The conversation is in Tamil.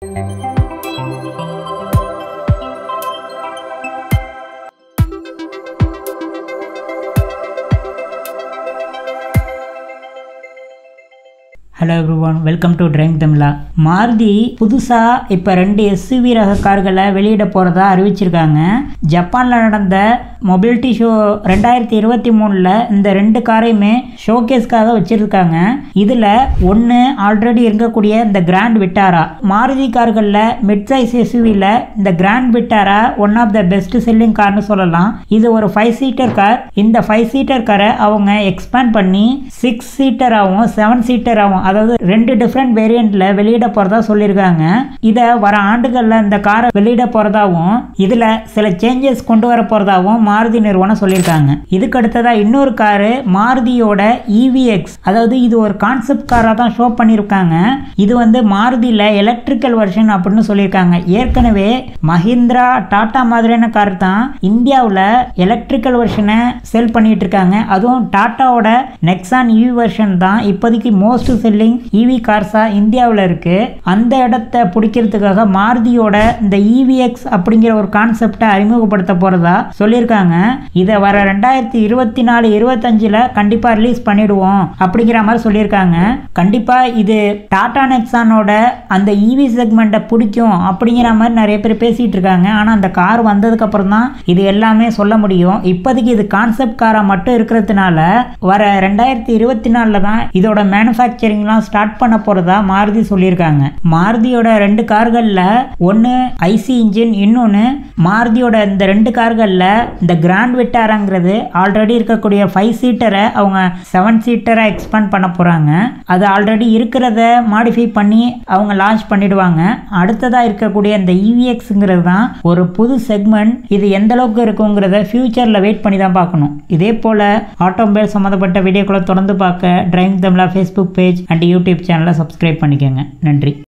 hello everyone welcome to driving Tamizha Maruti புதுசாக இப்போ ரெண்டு எஸ்யூவி ரக கார்களை வெளியிட போகிறதா அறிவிச்சிருக்காங்க ஜப்பானில் நடந்த மொபிலிட்டி ஷோ ரெண்டாயிரத்தி இருபத்தி மூணில் இந்த ரெண்டு காரையுமே ஷோகேஸ்க்காக வச்சுருக்காங்க இதில் ஒன்று ஆல்ரெடி இருக்கக்கூடிய இந்த கிராண்ட் விட்டாரா மாருதி கார்களில் மிட் சைஸ் எஸ்யூவியில் இந்த Grand Vitara one of the best selling கார்னு சொல்லலாம் இது ஒரு ஃபைவ் சீட்டர் கார் இந்த ஃபைவ் சீட்டர் காரை அவங்க எக்ஸ்பேண்ட் பண்ணி சிக்ஸ் சீட்டராகவும் செவன் சீட்டராகவும் அதாவது ரெண்டு டிஃப்ரெண்ட் வேரியண்ட்ல வெளியிட போறதா சொல்லியிருக்காங்க இதை வர ஆண்டுகளில் இந்த காரை வெளியிட போறதாவும் இதுல சில சேஞ்சஸ் கொண்டு வர போறதாவும் மாருதி நிறுவனம் சொல்லியிருக்காங்க இதுக்கு அடுத்ததா இன்னொரு காரு மாருதியோட இவிஎக்ஸ் அதாவது இது ஒரு கான்செப்ட் காராக தான் ஷோ பண்ணியிருக்காங்க இது வந்து மாருதியில் எலக்ட்ரிக்கல் வெர்ஷன் அப்படின்னு சொல்லியிருக்காங்க ஏற்கனவே மஹிந்திரா டாடா மாதிரியான கார் தான் இந்தியாவில் எலக்ட்ரிக்கல் வெர்ஷனை செல் பண்ணிட்டு இருக்காங்க அதுவும் டாட்டாவோட நெக்ஸான் இவி வெர்ஷன் தான் இப்போதைக்கு மோஸ்ட் செல்லிங் இவி கார்ஸாக இந்தியாவில் இருக்கு அந்த இடத்த பிடிக்கிறதுக்காக மாருதியோட இந்த இவிஎக்ஸ் அப்படிங்கிற ஒரு கான்செப்டை அறிமுகப்படுத்த போகிறதா சொல்லியிருக்காங்க இதை வர ரெண்டாயிரத்தி இருபத்தி நாலு இருபத்தஞ்சில் கண்டிப்பாக ரிலீஸ் பண்ணிடுவோம் அப்படிங்கிற மாதிரி சொல்லியிருக்காங்க கண்டிப்பாக இது டாடா நெக்ஸானோட அந்த இவி செக்மெண்ட்டை பிடிக்கும் அப்படிங்கிற மாதிரி நிறைய பேர் பேசிகிட்டு இருக்காங்க ஆனால் அந்த கார் வந்ததுக்கப்புறம் தான் இது எல்லாமே சொல்ல முடியும் இப்போதைக்கு இது கான்செப்ட் காராக மட்டும் இருக்கிறதுனால வர ரெண்டாயிரத்தி இருபத்தி நாலில் தான் இதோட மேனுஃபேக்சரிங்லாம் ஸ்டார்ட் பண்ண போகிறதா மாருதி சொல்லியிருக்காங்க மாருதியோட ரெண்டு கார்களில் ஒன்று ஐசி இன்ஜின் இன்னொன்று மாருதியோட இந்த ரெண்டு கார்களில் இந்த கிராண்ட் விட்டாராங்கிறது ஆல்ரெடி இருக்கக்கூடிய ஃபைவ் சீட்டரை அவங்க செவன் சீட்டராக எக்ஸ்பேண்ட் பண்ண போகிறாங்க அது ஆல்ரெடி இருக்கிறத மாடிஃபை பண்ணி அவங்க லான்ச் பண்ணிடுவாங்க அடுத்ததாக இருக்கக்கூடிய இந்த இவிஎக்ஸுங்கிறது தான் ஒரு புது செக்மெண்ட் இது எந்த அளவுக்கு இருக்குங்கிறத ஃபியூச்சரில் வெயிட் பண்ணி தான் பார்க்கணும் இதே போல் ஆட்டோமொபைல் சம்மந்தப்பட்ட வீடியோக்களை தொடர்ந்து பார்க்க driving Tamizha Facebook page and YouTube சேனலை சப்ஸ்கிரைப் பண்ணிக்கோங்க நன்றி